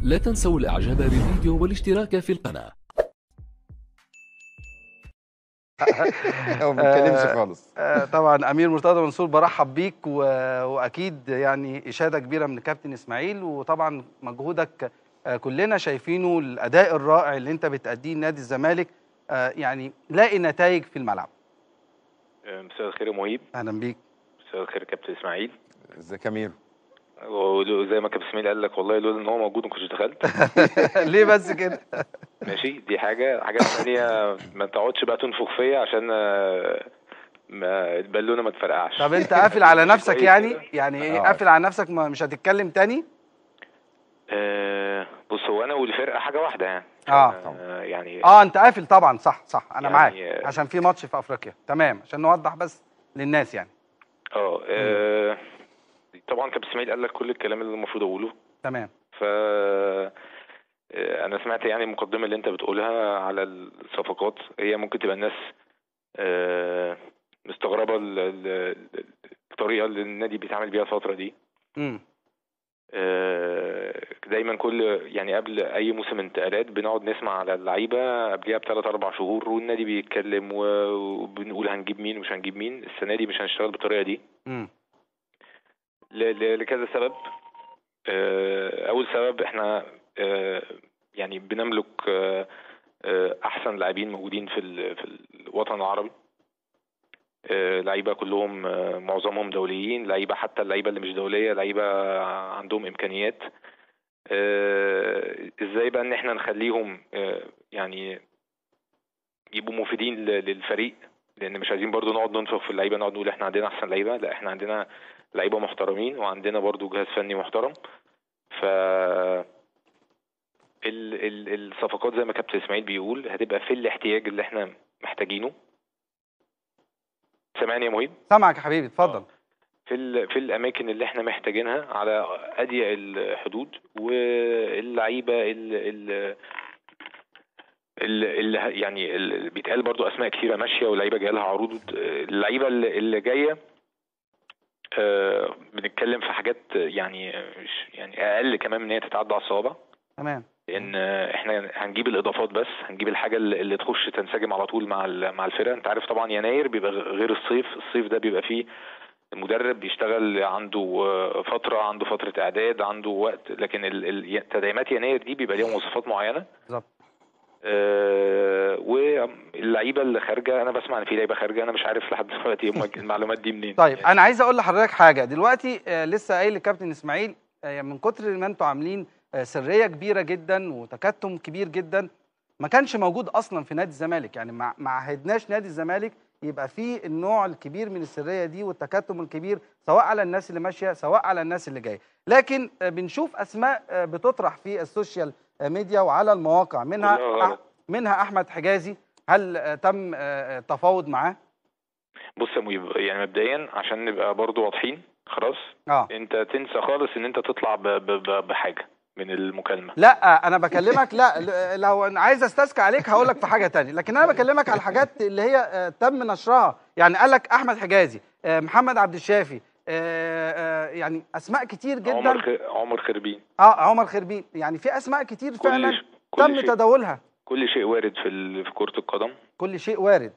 لا تنسوا الاعجاب بالفيديو والاشتراك في القناة هو ما بيتكلمش آه، خالص آه، طبعا امير مرتضى منصور برحب بيك و... واكيد يعني اشاده كبيره من كابتن اسماعيل وطبعا مجهودك آه، كلنا شايفينه الاداء الرائع اللي انت بتاديه لنادي الزمالك آه، يعني لاقي نتائج في الملعب مساء الخير يا مهيب اهلا بيك مساء الخير يا كابتن اسماعيل ازيك يا ميرو وزي ما كابتن اسماعيل قال لك والله لولا ان هو موجود ما كنتش دخلت ليه بس كده ماشي دي حاجه حاجه ثانيه ما تقعدش بقى تنفخ فيا عشان آه، ما البالونه ما تفرقعش طب انت قافل على نفسك كويس يعني كده. يعني ايه آه. قافل على نفسك ما مش هتتكلم تاني آه، بص هو انا والفرقه حاجه واحده يعني آه. آه، يعني اه انت قافل طبعا صح صح انا يعني، معاك آه، عشان في ماتش في افريقيا تمام عشان نوضح بس للناس يعني اه آه، طبعا كابتن اسماعيل قال لك كل الكلام اللي المفروض اقوله تمام ف آه، انا سمعت يعني المقدمه اللي انت بتقولها على الصفقات هي ممكن تبقى الناس آه، مستغربه ال- ال- الطريقه اللي النادي بيتعامل بيها الفتره دي امم آه، دايما كل يعني قبل اي موسم انتقالات بنقعد نسمع على اللعيبه قبلها بثلاث اربع شهور والنادي بيتكلم و- وبنقول هنجيب مين ومش هنجيب مين السنه دي مش هنشتغل بالطريقه دي امم ل- ل- لكذا سبب آه، اول سبب احنا آه، يعني بنملك آه، آه، احسن لاعبين موجودين في ال- في الوطن العربي آه، لعيبه كلهم آه، معظمهم دوليين لعيبه حتى اللعيبه اللي مش دوليه لعيبه عندهم امكانيات آه، ازاي بقى ان احنا نخليهم آه، يعني يبقوا مفيدين ل- للفريق لان مش عايزين برضو نقعد ننفخ في اللعيبه نقعد نقول احنا عندنا احسن لعيبه لا احنا عندنا لعيبه محترمين وعندنا برضو جهاز فني محترم ف ال ال الصفقات زي ما كابتن اسماعيل بيقول هتبقى في الاحتياج اللي احنا محتاجينه سامعني يا مهيب سامعك يا حبيبي اتفضل في ال في الاماكن اللي احنا محتاجينها على اضيق الحدود واللعيبه ال ال اللي يعني اللي بيتقال برضو اسماء كثيره ماشيه واللعيبه جايه لها عروض اللعيبه اللي اللي جايه آه، بنتكلم في حاجات يعني مش يعني اقل كمان من ان هي تتعدى على الصوابع تمام لان احنا هنجيب الاضافات بس هنجيب الحاجه اللي اللي تخش تنسجم على طول مع ال- مع الفرقه انت عارف طبعا يناير بيبقى غير الصيف الصيف ده بيبقى فيه المدرب بيشتغل عنده آه، فتره عنده فتره اعداد عنده وقت لكن ال- ال- تدعيمات يناير دي بيبقى ليها مواصفات معينه بالظبط آه، واللعيبه اللي خارجه انا بسمع ان في لعيبه خارجه انا مش عارف لحد دلوقتي هم المعلومات دي منين طيب يعني انا عايز اقول لحضرتك حاجه دلوقتي آه لسه قايل لكابتن اسماعيل آه من كتر ما انتوا عاملين آه سريه كبيره جدا وتكتم كبير جدا ما كانش موجود اصلا في نادي الزمالك يعني ما ما عهدناش نادي الزمالك يبقى فيه النوع الكبير من السريه دي والتكتم الكبير سواء على الناس اللي ماشيه سواء على الناس اللي جايه لكن آه بنشوف اسماء آه بتطرح في السوشيال آه ميديا وعلى المواقع منها كلها غلط. منها احمد حجازي هل آه تم آه التفاوض معاه بص يا مهيب يعني مبدئيا عشان نبقى برضو واضحين خلاص اه انت تنسى خالص ان انت تطلع ب ب ب بحاجه من المكالمه لا انا بكلمك لا ل- لو أنا عايز استسكى عليك هقول لك في حاجه تانية لكن انا بكلمك على الحاجات اللي هي آه، تم نشرها يعني قال لك احمد حجازي آه، محمد عبد الشافي آه، آه، يعني اسماء كتير عمر جدا خ... عمر خربين اه عمر خربين يعني في اسماء كتير كل فعلا ش... كل تم شيء تداولها كل شيء وارد في ال... في كره القدم كل شيء وارد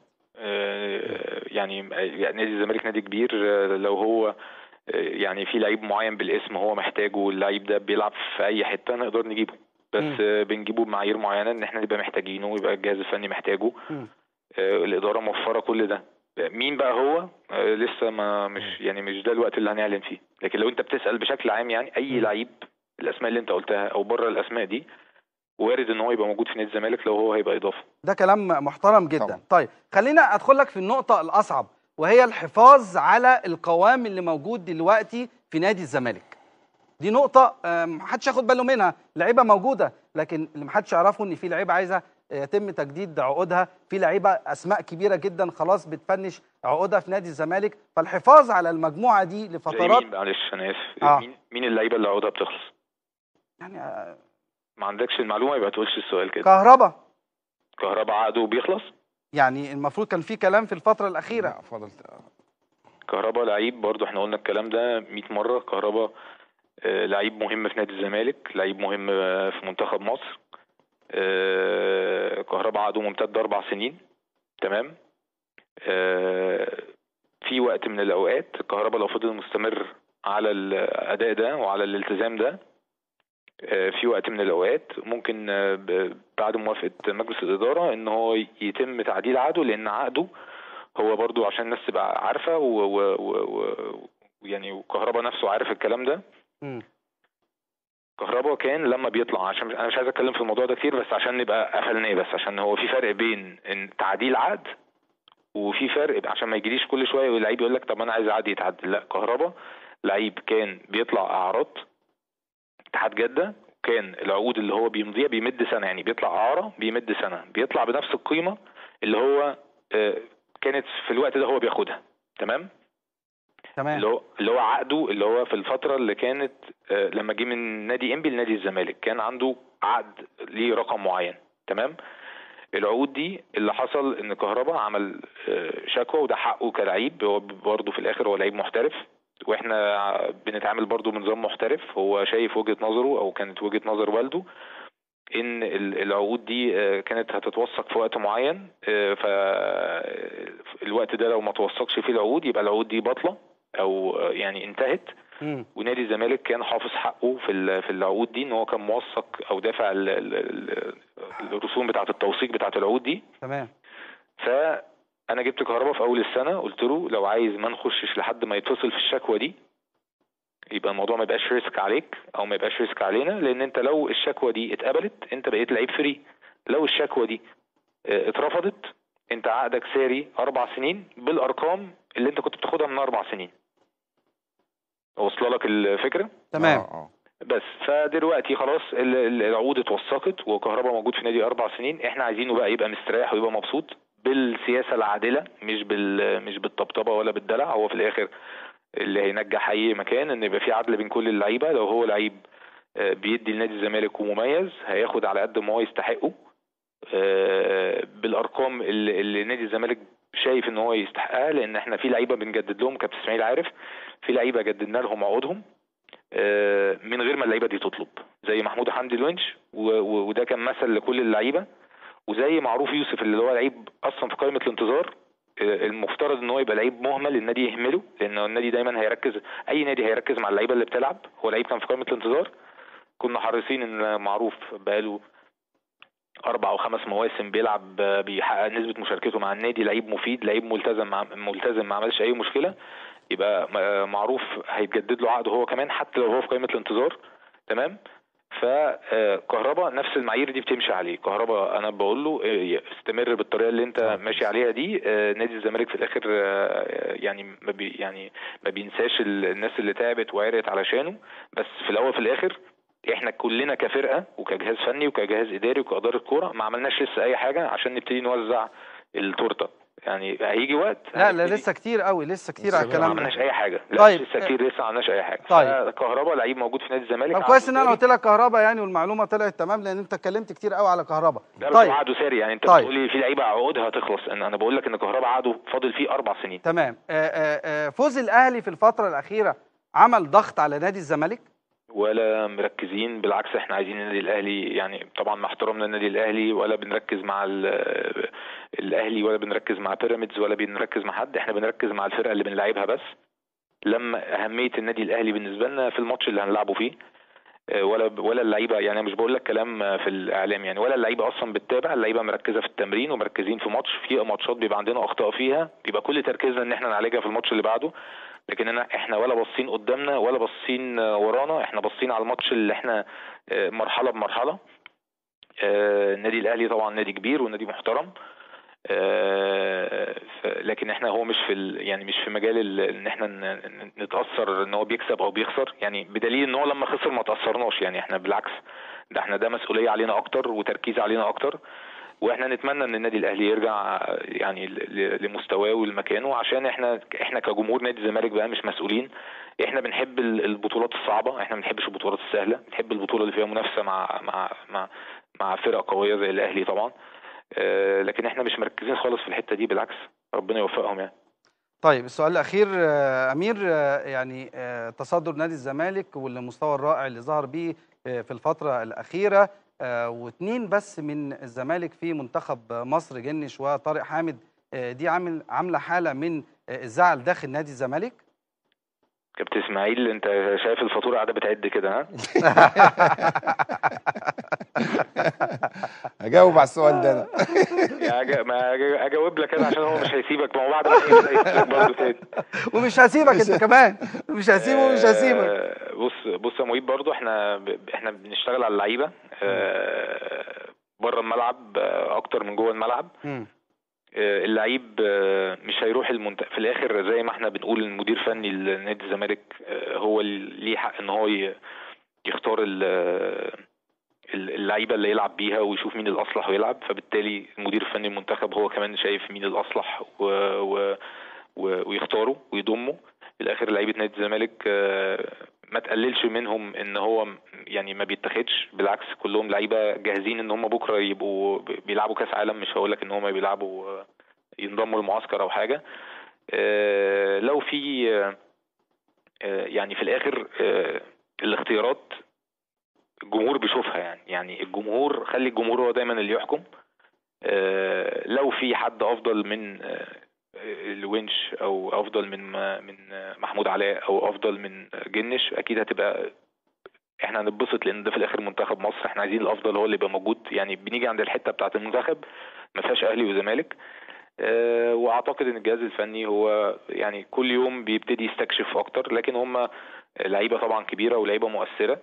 آه، يعني يعني نادي الزمالك نادي كبير آه، لو هو آه، يعني في لعيب معين بالاسم هو محتاجه واللعيب ده بيلعب في اي حته نقدر نجيبه بس مم. آه، بنجيبه بمعايير معينه ان احنا نبقى محتاجينه ويبقى الجهاز الفني محتاجه مم. آه، الاداره موفره كل ده مين بقى هو آه، لسه ما مش يعني مش ده الوقت اللي هنعلن فيه لكن لو انت بتسال بشكل عام يعني اي مم. لعيب الاسماء اللي انت قلتها او بره الاسماء دي وارد ان هو يبقى موجود في نادي الزمالك لو هو هيبقى اضافه ده كلام محترم جدا طبعا. طيب خلينا ادخل لك في النقطه الاصعب وهي الحفاظ على القوام اللي موجود دلوقتي في نادي الزمالك دي نقطة آه، محدش ياخد باله منها، لعيبة موجودة، لكن اللي محدش يعرفه إن في لعيبة عايزة يتم تجديد عقودها، في لعيبة أسماء كبيرة جدا خلاص بتفنش عقودها في نادي الزمالك، فالحفاظ على المجموعة دي زي لفترات مين معلش انا اسف آه. مين مين اللعيبه اللي عقودها بتخلص يعني آه، ما عندكش المعلومه يبقى تقولش السؤال كده كهربا كهرباء عقده بيخلص يعني المفروض كان في كلام في الفترة الأخيرة لا فضل كهرباء لعيب برضو احنا قلنا الكلام ده 100 مره كهرباء آه، لعيب مهم في نادي الزمالك لعيب مهم آه، في منتخب مصر آه، كهربا عقده ممتد اربع سنين تمام آه، في وقت من الاوقات كهربا لو فضل مستمر على الاداء ده وعلى الالتزام ده آه، في وقت من الاوقات ممكن آه، ب- بعد موافقه مجلس الاداره ان هو يتم تعديل عقده لان عقده هو برضو عشان الناس تبقى عارفه و- و- و- و- ويعني وكهربا نفسه عارف الكلام ده مم. كهربا كان لما بيطلع عشان انا مش عايز اتكلم في الموضوع ده كتير بس عشان نبقى قفلناه بس عشان هو في فرق بين ان تعديل عقد وفي فرق عشان ما يجيليش كل شويه اللعيب يقول لك طب انا عايز عقدي يتعدل لا كهربا لعيب كان بيطلع اعراض اتحاد جده كان العقود اللي هو بيمضيها بيمد سنه يعني بيطلع اعاره بيمد سنه بيطلع بنفس القيمه اللي هو آه، كانت في الوقت ده هو بياخدها تمام تمام اللي هو اللي هو عقده اللي هو في الفتره اللي كانت آه، لما جه من نادي انبي لنادي الزمالك كان عنده عقد ليه رقم معين تمام العقود دي اللي حصل ان كهربا عمل آه، شكوى وده حقه كلعيب هو برضه في الاخر هو لعيب محترف واحنا بنتعامل برضه بنظام محترف هو شايف وجهه نظره او كانت وجهه نظر والده ان ال- العقود دي آه، كانت هتتوثق في وقت معين فالوقت ده لو ما توثقش فيه العقود يبقى العقود دي باطله او آه، يعني انتهت مم. ونادي الزمالك كان حافظ حقه في ال- في العقود دي ان هو كان موثق او دافع ال- ال- ال- الرسوم بتاعه التوثيق بتاعه العقود دي تمام فانا جبت كهربا في اول السنه قلت له لو عايز ما نخشش لحد ما يتفصل في الشكوى دي يبقى الموضوع ما يبقاش ريسك عليك او ما يبقاش ريسك علينا لان انت لو الشكوى دي اتقبلت انت بقيت لعيب فري لو الشكوى دي اه، اترفضت انت عقدك ساري اربع سنين بالارقام اللي انت كنت بتاخدها من اربع سنين واصله لك الفكره تمام آه، آه. بس فدلوقتي خلاص ال- ال- العقود اتوثقت وكهربا موجود في نادي اربع سنين احنا عايزينه بقى يبقى مستريح ويبقى مبسوط بالسياسه العادله مش بال مش بالطبطبه ولا بالدلع هو في الاخر اللي هينجح اي مكان ان يبقى في عدل بين كل اللعيبه لو هو لعيب آه، بيدي لنادي الزمالك ومميز هياخد على قد ما هو يستحقه آه، بالارقام اللي, اللي نادي الزمالك شايف ان هو يستحقها لان احنا في لعيبه بنجدد لهم كابتن اسماعيل عارف في لعيبه جددنا لهم عقودهم آه، من غير ما اللعيبه دي تطلب زي محمود حمدي الونش و- و- وده كان مثل لكل اللعيبه وزي معروف يوسف اللي هو لعيب اصلا في قائمه الانتظار آه، المفترض ان هو يبقى لعيب مهمل النادي يهمله لان النادي دايما هيركز اي نادي هيركز مع اللعيبه اللي بتلعب هو لعيب كان في قائمه الانتظار كنا حريصين ان معروف بقاله اربع او خمس مواسم بيلعب آه، بيحقق نسبه مشاركته مع النادي لعيب مفيد لعيب ملتزم مع ملتزم ما عملش اي مشكله يبقى آه، معروف هيتجدد له عقده هو كمان حتى لو هو في قائمه الانتظار تمام فكهربا نفس المعايير دي بتمشي عليه كهربا انا بقول له آه، استمر بالطريقه اللي انت ماشي عليها دي آه، نادي الزمالك في الاخر آه، يعني ما بي يعني ما بينساش ال- الناس اللي تعبت وعرقت علشانه بس في الاول وفي الاخر احنا كلنا كفرقه وكجهاز فني وكجهاز اداري وكاداره كوره ما عملناش لسه اي حاجه عشان نبتدي نوزع التورته يعني هيجي وقت لا لا هنبتدي- لسه كتير قوي لسه كتير لسه على ما الكلام ده عملناش اي حاجه لا طيب. لسه كتير لسه ما عملناش اي حاجه طيب. كهربا لعيب موجود في نادي الزمالك طب عقده كويس ان انا ساري. قلت لك كهربا يعني والمعلومه طلعت تمام لان انت اتكلمت كتير قوي على كهربا لا بس طيب هو عقده ساري يعني انت طيب. بتقول لي في لعيبه عقودها هتخلص انا انا بقول لك ان كهربا عقده فاضل فيه اربع سنين تمام آه، آه، آه، فوز الاهلي في الفتره الاخيره عمل ضغط على نادي الزمالك ولا مركزين بالعكس احنا عايزين النادي الاهلي يعني طبعا مع احترامنا للنادي الاهلي ولا بنركز مع ال- الاهلي ولا بنركز مع بيراميدز ولا بنركز مع حد احنا بنركز مع الفرقه اللي بنلعبها بس لما اهميه النادي الاهلي بالنسبه لنا في الماتش اللي هنلعبه فيه اه، ولا ولا اللعيبه يعني أنا مش بقول لك كلام اه، في الاعلام يعني ولا اللعيبه اصلا بتتابع اللعيبه مركزه في التمرين ومركزين في ماتش في ماتشات بيبقى عندنا اخطاء فيها بيبقى كل تركيزنا ان احنا نعالجها في الماتش اللي بعده لكن انا احنا ولا باصين قدامنا ولا باصين اه، ورانا احنا باصين على الماتش اللي احنا اه، مرحله بمرحله اه، النادي الاهلي طبعا نادي كبير ونادي محترم آه، ف- لكن احنا هو مش في ال... يعني مش في مجال ال... ان احنا ن... ن- نتاثر ان هو بيكسب او بيخسر يعني بدليل ان هو لما خسر ما تاثرناش يعني احنا بالعكس ده احنا ده مسؤوليه علينا اكتر وتركيز علينا اكتر واحنا نتمنى ان النادي الاهلي يرجع آه، يعني ل- ل- لمستواه ولمكانه عشان احنا احنا كجمهور نادي الزمالك بقى مش مسؤولين احنا بنحب ال- البطولات الصعبه احنا ما بنحبش البطولات السهله بنحب البطوله اللي فيها منافسه مع مع مع مع فرق قويه زي الاهلي طبعا آه، لكن احنا مش مركزين خالص في الحته دي بالعكس ربنا يوفقهم يعني طيب السؤال الاخير آه، امير آه، يعني آه، تصدر نادي الزمالك والمستوى الرائع اللي ظهر بيه آه، في الفتره الاخيره آه، واتنين بس من الزمالك في منتخب مصر جنش وطارق حامد آه، دي عامل عامله حاله من آه، الزعل داخل نادي الزمالك كابتن اسماعيل انت شايف الفاتوره قاعده بتعد كده ها هجاوب على السؤال ده انا يعني أجا- ما أجا- اجاوب لك انا عشان هو مش هيسيبك ما هو بعد ما هيسيبك برضه تاني ومش هسيبك انت كمان مش هسيبه ومش هسيبك آه، بص بص يا مهيب برضو احنا ب- احنا بنشتغل على اللعيبه آه، بره الملعب آه، اكتر من جوه الملعب مم. آه، اللعيب آه، مش هيروح المنت... في الاخر زي ما احنا بنقول المدير فني لنادي الزمالك آه، هو اللي ليه حق ان هو ي- يختار ال- ال- اللعيبه اللي يلعب بيها ويشوف مين الاصلح ويلعب فبالتالي المدير الفني المنتخب هو كمان شايف مين الاصلح و... و... و... ويختاره ويضمه في الاخر لعيبه نادي الزمالك آه، ما تقللش منهم ان هو م- يعني ما بيتاخدش بالعكس كلهم لعيبه جاهزين ان هم بكره يبقوا ب- بيلعبوا كاس عالم مش هقول لك ان هم بيلعبوا آه، ينضموا المعسكر او حاجه آه، لو في آه، آه، يعني في الاخر آه، الاختيارات الجمهور بيشوفها يعني يعني الجمهور خلي الجمهور هو دايما اللي يحكم آه، لو في حد افضل من آه، الونش او افضل من ما- من محمود علاء او افضل من جنش اكيد هتبقى احنا هنتبسط لان ده في الاخر منتخب مصر احنا عايزين الافضل هو اللي يبقى موجود يعني بنيجي عند الحته بتاعه المنتخب ما فيهاش اهلي وزمالك آه، واعتقد ان الجهاز الفني هو يعني كل يوم بيبتدي يستكشف اكتر لكن هم لعيبه طبعا كبيره ولعيبه مؤثره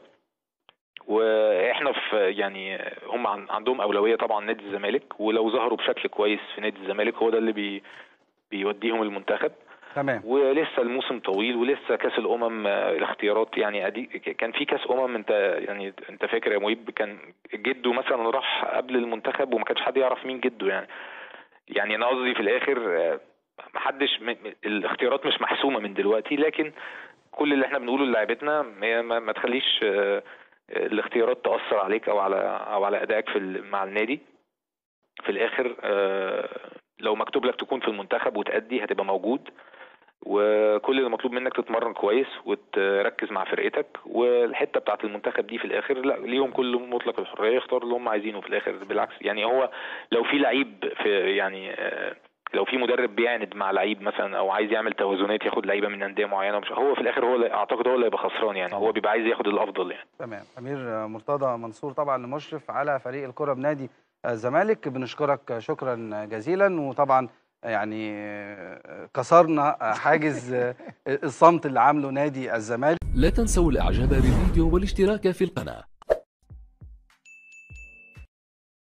واحنا في يعني هم عن- عندهم اولويه طبعا نادي الزمالك ولو ظهروا بشكل كويس في نادي الزمالك هو ده اللي بي بيوديهم المنتخب تمام ولسه الموسم طويل ولسه كاس الامم آه، الاختيارات يعني أدي كان في كاس امم انت يعني انت فاكر يا مهيب كان جده مثلا راح قبل المنتخب وما كانش حد يعرف مين جده يعني يعني انا قصدي في الاخر آه، محدش م- م- الاختيارات مش محسومه من دلوقتي لكن كل اللي احنا بنقوله للاعيبتنا ما, ما, ما تخليش آه، آه، الاختيارات تاثر عليك او على او على ادائك في ال- مع النادي في الاخر آه، لو مكتوب لك تكون في المنتخب وتأدي هتبقى موجود وكل اللي مطلوب منك تتمرن كويس وتركز مع فرقتك والحته بتاعت المنتخب دي في الاخر لا ليهم كل مطلق الحريه يختاروا اللي هم عايزينه في الاخر بالعكس يعني هو لو في لعيب في يعني آه، لو في مدرب بيعند مع لعيب مثلا او عايز يعمل توازنات ياخد لعيبه من انديه معينه مش هو في الاخر هو اللي- اعتقد هو اللي هيبقى خسران يعني هو بيبقى عايز ياخد الافضل يعني تمام امير مرتضى منصور طبعا المشرف على فريق الكره بنادي الزمالك بنشكرك شكرا جزيلا وطبعا يعني كسرنا حاجز الصمت اللي عامله نادي الزمالك لا تنسوا الاعجاب بالفيديو والاشتراك في القناة